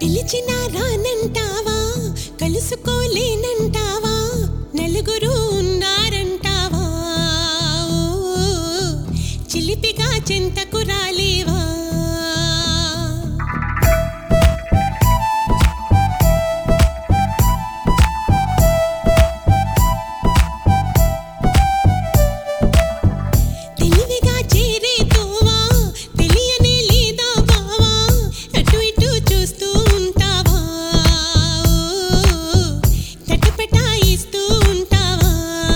పిలిచినా రానంటావా కలుసుకోలేనంటావా నలుగురు ఉన్నారంటావా ఓ, చిలిపిగా చెంతకు రాలేవా తెలివిగా చేరే తోవా తెలియనే లేదా బావా అటు ఇటు చూస్తూ ఉంటావా తటపటాయిస్తూ ఉంటావా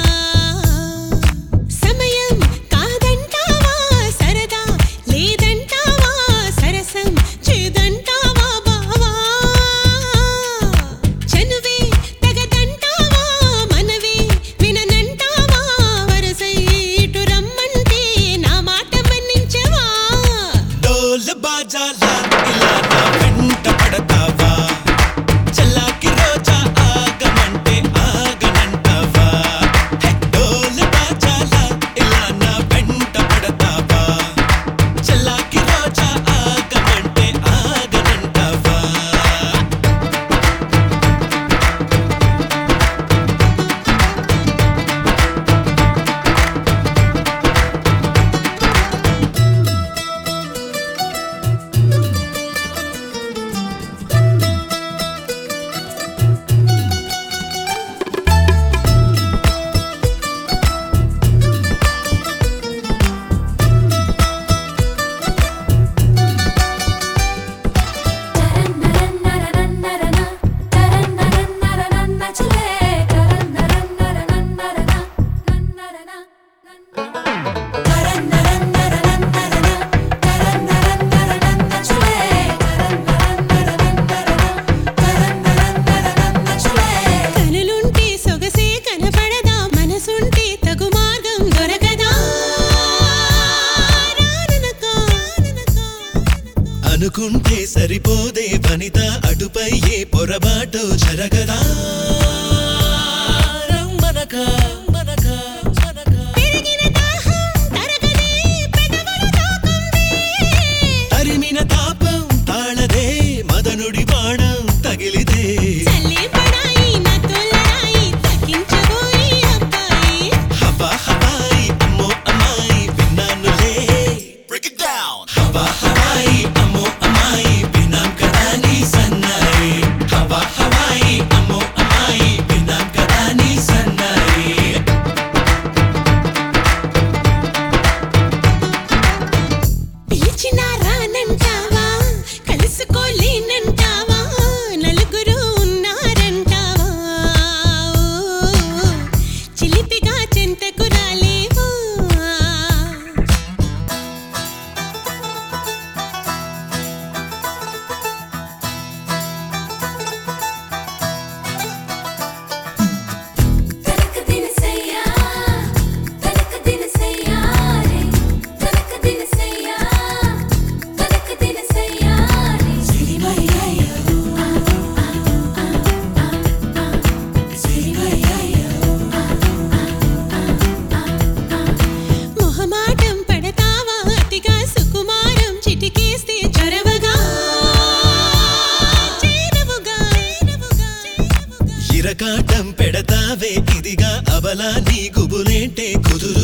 సమయం కాదంటావా సరదా లేదంటావా సరసం చేదంటావా బావా చనువే తగదంటావా మనవే విననంటావా వరసై ఇటు రమ్మంటే నా మాట మన్నించవా డోలు బాజాల ఇలా నా వెంట పడతావా చల్లాకి రోజా ఆగమంటే ఆగనంటావా హే, డోలు బాజాల ఇలా నా వెంట పడతావా చల్లాకి రోజా ఆగమంటే ఆగనంటావా కనులుంటే సొగసే కనపడదా మనసుంటే తగు మార్గం దొరకదా రాననకా, రాననకా, అనుకుంటే సరిపోదే వనిత అటుపై ఏ పొరబాటు జరగదా రమ్మనక, మనక, మనక. పెరిగిన దాహం తరగదే పెదవులు తాకందే తరిమిన తాపం తాళదే మదనుడి బాణం తగిలిదే చల్లే పడాయి నా తొలరాయి తగ్గించబోయి అబ్బాయి హవా హవాయి అమ్మో అమ్మాయి విన్నానులే Break it down. హవా హవాయి అమ్మో అమ్మాయి విన్నాం కదా నీ సన్నాయి హవా హవాయి అమ్మో అమ్మాయి విన్నాం కదా నీ సన్నాయి పిలిచినా రానంటావా కలుసుకోలేనంటావా నలుగురు ఉన్నారంటావా ఓ, చిలిపిగా చెంతకు రాలేవా తనక దినసయ్యా తనక దినసయ్యా రే తనక దినసయ్యా తనక దినసయ్యా రే సిరిమయ్యయ్యో సిరిమయ్యయ్యో మొహమాటం పడతావా అతిగా సుకుమారం చిటికేస్తే చొరవగా చేరవుగా చేరవుగా చేరవుగా ఇరకాటం పెడతావే ఇదిగా అవలా నీ గుబులేంటే కుదురు